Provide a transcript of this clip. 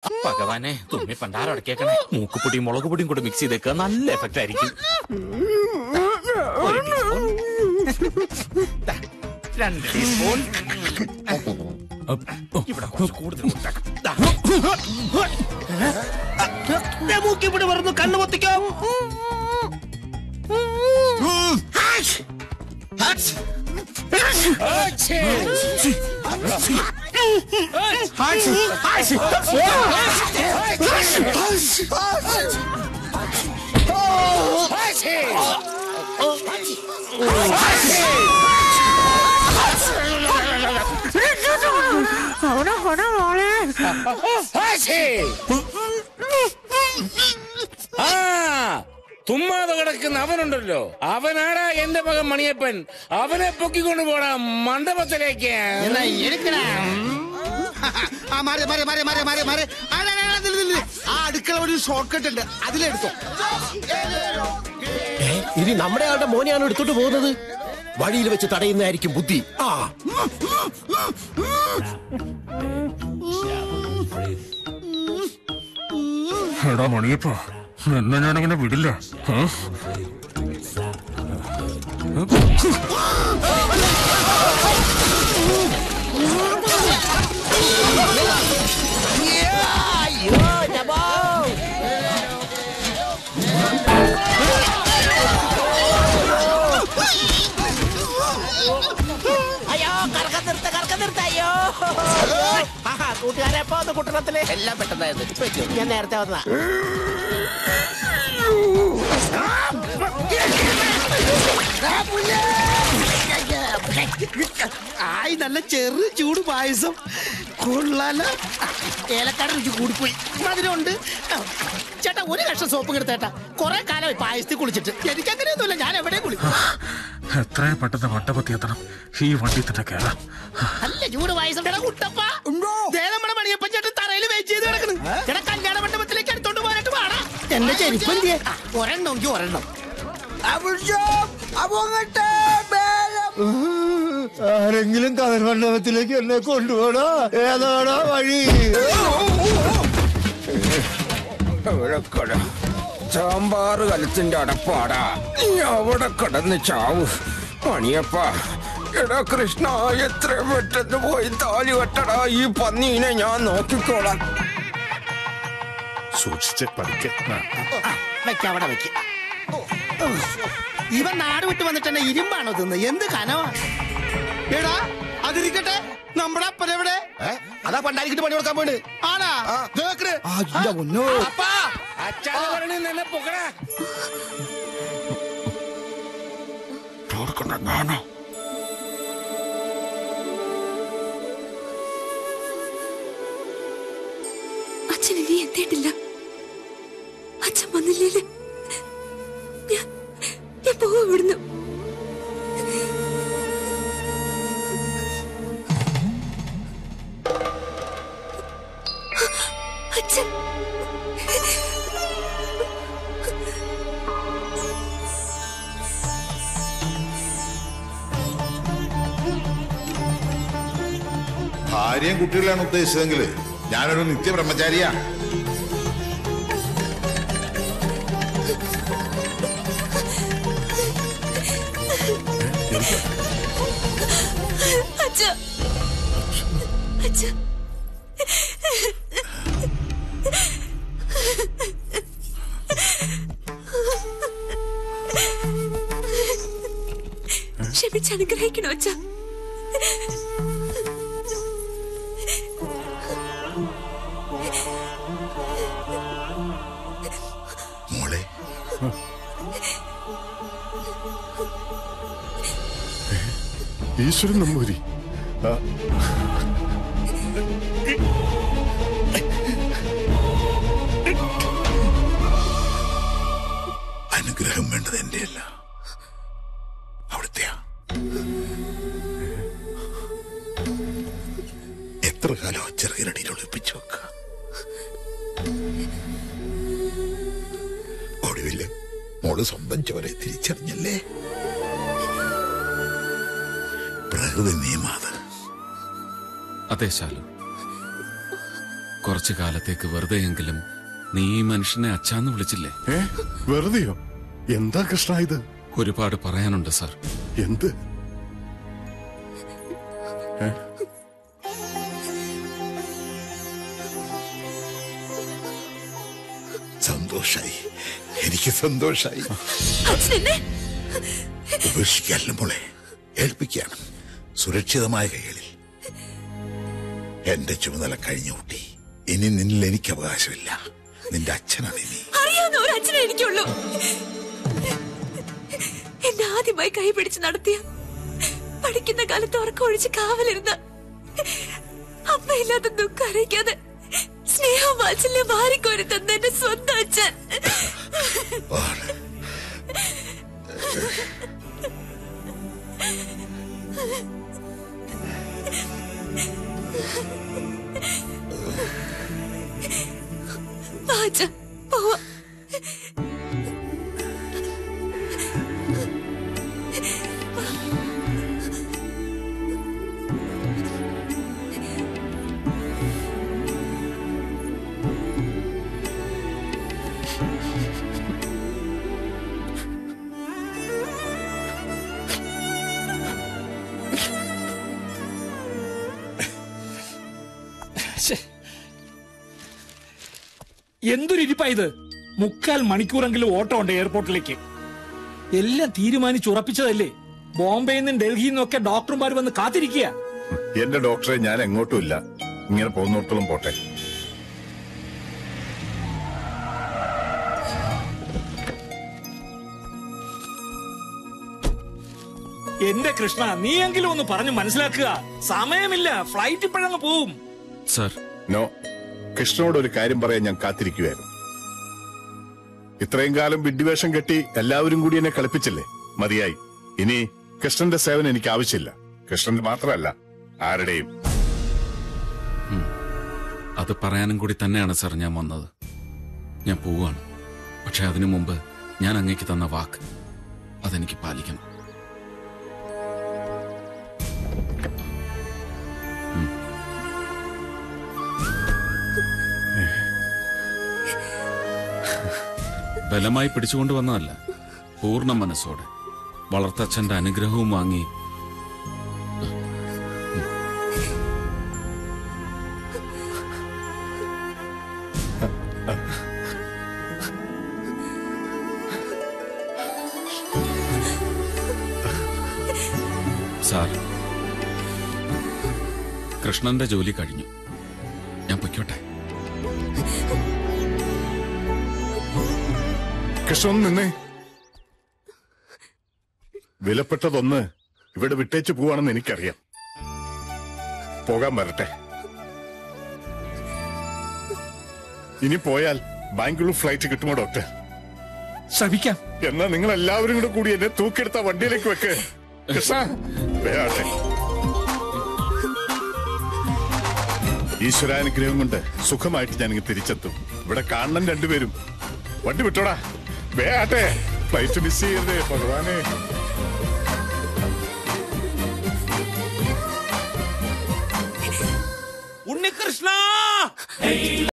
ഭഗവാനെ തുമ്മി പണ്ടാരം അടക്കേക്കണേ മൂക്കുപൊടിയും മുളക് പൊടിയും കൂടെ മിക്സ് ചെയ്തേക്കുക നല്ല എഫക്റ്റ് ആയിരിക്കും ഒരു ടീസ്പൂൺ ദാ, രണ്ട് ടീസ്പൂൺ ഇവിടെ കുറച്ച് കൂടുതൽ കൊടുത്തേക്കാം. ദാ. ദേ, മൂക്കിപ്പൊടി പറഞ്ഞു കണ്ണു പൊത്തിക്കോ ആ തുമ്മാതെ കിടക്കുന്ന അവനുണ്ടല്ലോ അവനാടാ എന്റെ മകൻ മണിയപ്പൻ അവനെ പൊക്കിക്കൊണ്ട് പോടാ മണ്ഡപത്തിലേക്ക് എന്നാ എടുക്കണ ആ മാറി മാറി മാറി മാറി മാറി മാറി ആ, ആ, ആ, നില്ല്, നില്ല്, നില്ല്. ആ അടുക്കള ഒരു ഷോർട്ട് കട്ട് ഉണ്ട് അതിലെടുത്തോ ഇനി നമ്മുടെ ആളുടെ മോനെയാണ് എടുത്തോണ്ട് പോകുന്നത് വഴിയിൽ വെച്ച് തടയുന്നതായിരിക്കും ബുദ്ധി ആ എടാ മണിയപ്പ എന്നെ ഞാനങ്ങനെ വിടില്ല ഏ? അയ്യോ കറക്കം നിർത്ത കറക്കം നിർത്ത അയ്യോ ആഹാ, കൂട്ടുകാരെ എപ്പോ വന്നു കുട്ടണത്തില് എല്ലാം പെട്ടെന്നായിരുന്നു ഇപ്പൊ വെച്ചു. ഞാൻ നേരത്തെ വന്നതാ ആയി നല്ല ചെറു ചൂട് പായസം കൊള്ളാല ഏലക്കാട് രുചി കൂടിപ്പോയി മധുരമുണ്ട് ചേട്ടാ ഒരു കഷ്ണം സോപ്പ് എടുത്തേട്ടാ കുറെ കാലമായി പായസത്തിൽ കുളിച്ചിട്ട് എനിക്ക് അങ്ങനെയൊന്നുമില്ല ഞാൻ എവിടെ കുളിക്കും എത്രയും പെട്ടെന്ന് മണ്ഡപത്തി എത്തണം ഈ വണ്ടി തന്നെ കയറാം നല്ല ചൂട് പായസം എടാ കുട്ടപ്പ ദേ നമ്മുടെ മണിയപ്പൻ ചേട്ടൻ തറയിൽ വെച്ച് ചെയ്ത് കിടക്കണം എടാ കല്യാണ മണ്ഡപത്തിലേക്ക് എടുത്തോണ്ട് പോകാനായിട്ട് പാടാ എന്റെ ചെരുപ്പം എന്തിയെ? ഒരെണ്ണം എങ്കിൽ ഒരെണ്ണം ആരെങ്കിലും കതിർ മണ്ഡപത്തിലേക്ക് എന്നെ കൊണ്ടുപോടാ ഏതാടാ വഴി എവിടെക്കട സാമ്പാറ് കലത്തിന്റെ അടപ്പാടാ നീ അവിടെ കിടന്ന് ചാവു മണിയപ്പ എടാ കൃഷ്ണ എത്ര പെട്ടെന്ന് പോയി താലി കെട്ടടാ ഈ പന്നീനെ ഞാൻ നോക്കിക്കോളാം സൂക്ഷിച്ച് പഠിക്ക വെക്ക അവിടെ വെക്ക ഇവൻ നാട് വിട്ട് വന്നിട്ട് എന്നെ ഇരുമ്പാണോ തിന്ന് എന്ത് കനവാ എടാ അതിരിക്കട്ടെ നമ്മുടെ അപ്പനെവിടെ അതാ പണ്ടാരിക്കിട്ട് പണി കൊടുക്കാൻ പോണ് ആണാ കേക്കറ് അപ്പാ അച്ഛാ പറഞ്ഞ് നിന്നെ പൊക്കടാ അച്ഛൻ ഇനി എത്തിയിട്ടില്ല അച്ഛൻ വന്നില്ലേ ഞാൻ ഞാൻ പോവാ ഇവിടുന്ന് അച്ഛൻ ഭാര്യയും കുട്ടികളാണ് ഉദ്ദേശിച്ചതെങ്കിൽ ഞാനൊരു നിത്യബ്രഹ്മചാരിയാ അച്ഛ അച്ഛ ക്ഷമിച്ച് അനുഗ്രഹിക്കണോ അച്ഛ മോളെ ഈശ്വരൻ നമ്പൂരി ആ. അനുഗ്രഹം വേണ്ടത് എന്റെയല്ല അവിടുത്തെയാ എത്ര കാലം ആ ചെറുകിരടിയിൽ ഒളിപ്പിച്ചു വെക്ക ഒടുവില് മോള് സ്വന്തം ചോരെ തിരിച്ചറിഞ്ഞല്ലേ പ്രകൃതി നിയമാത് അതെ ശാലു കുറച്ചു കാലത്തേക്ക് വെറുതെയെങ്കിലും നീ ഈ മനുഷ്യനെ അച്ഛാന്ന് വിളിച്ചില്ലേ ഏ വെറുതെയോ എന്താ കൃഷ്ണ ഇത് ഒരുപാട് പറയാനുണ്ട് സാർ എന്ത് സന്തോഷായി എനിക്ക് സന്തോഷായി അച്ഛൻ എന്നെ ഉപേക്ഷിക്കാല്ല മോളെ ഏൽപ്പിക്കുകയാണ് സുരക്ഷിതമായ കൈകളിൽ എന്റെ ചുമതല കഴിഞ്ഞു കൂട്ടി ഇനി നിന്നിൽ എനിക്ക് അവകാശമില്ല നിന്റെ അച്ഛനാണ് ഇനി അറിയാവുന്ന ഒരു അച്ഛനെ എനിക്കുള്ളൂ എന്നെ ആദ്യമായി കൈപിടിച്ച് നടത്തിയ പഠിക്കുന്ന കാലത്ത് ഉറക്കം ഒഴിച്ച് കാവലിരുന്ന അമ്മയില്ലാത്ത ദുഃഖം അറിയിക്കാതെ സ്നേഹം വാത്സല്യം വാരിക്കോരി തന്ന എന്റെ സ്വന്തം അച്ഛൻ ആണ്. വാ അച്ഛാ, പോവാ ശ്ശെ. എന്തൊരു ഇരിപ്പാ ഇത് മുക്കാൽ മണിക്കൂറെങ്കിലും ഓട്ടം ഉണ്ട് എയർപോർട്ടിലേക്ക് എല്ലാം തീരുമാനിച്ചുറപ്പിച്ചതല്ലേ ബോംബെയിൽ നിന്നും ഡൽഹിയിൽ നിന്നൊക്കെ ഡോക്ടർമാർ വന്ന് കാത്തിരിക്കുക എന്റെ ഡോക്ടറെ ഞാൻ എങ്ങോട്ടും ഇല്ല ഇങ്ങനെ പോകുന്നിടത്തോളം പോട്ടെ എന്റെ കൃഷ്ണ നീയെങ്കിലും ഒന്ന് പറഞ്ഞു മനസ്സിലാക്കുക സമയമില്ല ഫ്ലൈറ്റ് ഇപ്പോഴങ്ങ് പോവും സാർ നോ കൃഷ്ണനോട് ഒരു കാര്യം പറയാൻ ഞാൻ കാത്തിരിക്കുവായിരുന്നു ഇത്രയും കാലം വിഡ്ഢിവേഷം കെട്ടി എല്ലാവരും കൂടി എന്നെ കളിപ്പിച്ചില്ലേ മതിയായി ഇനി കൃഷ്ണന്റെ സേവനം എനിക്ക് ആവശ്യമില്ല കൃഷ്ണന്റെ മാത്രമല്ല ആരുടെയും അത് പറയാനും കൂടി തന്നെയാണ് സാർ ഞാൻ വന്നത് ഞാൻ പോവാണ് പക്ഷെ അതിനു മുമ്പ് ഞാൻ അങ്ങേക്ക് തന്ന വാക്ക് അതെനിക്ക് പാലിക്കണം ഉം. ബലമായി പിടിച്ചുകൊണ്ട് വന്നതല്ല പൂർണ്ണ മനസ്സോടെ വളർത്തച്ഛന്റെ അനുഗ്രഹവും വാങ്ങി സാർ കൃഷ്ണന്റെ ജോലി കഴിഞ്ഞു ഞാൻ പൊയ്ക്കോട്ടെ കൃഷ്ണൻ നിന്നേ വിലപ്പെട്ടതൊന്ന് ഇവിടെ വിട്ടേച്ച് പോവാണെന്ന് എനിക്കറിയാം പോകാൻ വരട്ടെ ഇനി പോയാൽ ബാംഗ്ലൂർ ഫ്ലൈറ്റ് കിട്ടുമോ ഡോക്ടർ ശ്രമിക്കാം എന്നാ നിങ്ങൾ എല്ലാവരും കൂടെ കൂടി എന്നെ തൂക്കിയെടുത്ത വണ്ടിയിലേക്ക് വെക്ക് കൃഷ്ണ വേട്ടെ ഈശ്വരാനുഗ്രഹം കൊണ്ട് സുഖമായിട്ട് ഞാനിങ്ങ് തിരിച്ചെത്തും ഇവിടെ കാണണം രണ്ടുപേരും വണ്ടി വിട്ടോടാ വേട്ടെ ഫ്ലൈറ്റ് മിസ് ചെയ്യരുതേ ഭഗവാനെ ഉണ്ണികൃഷ്ണ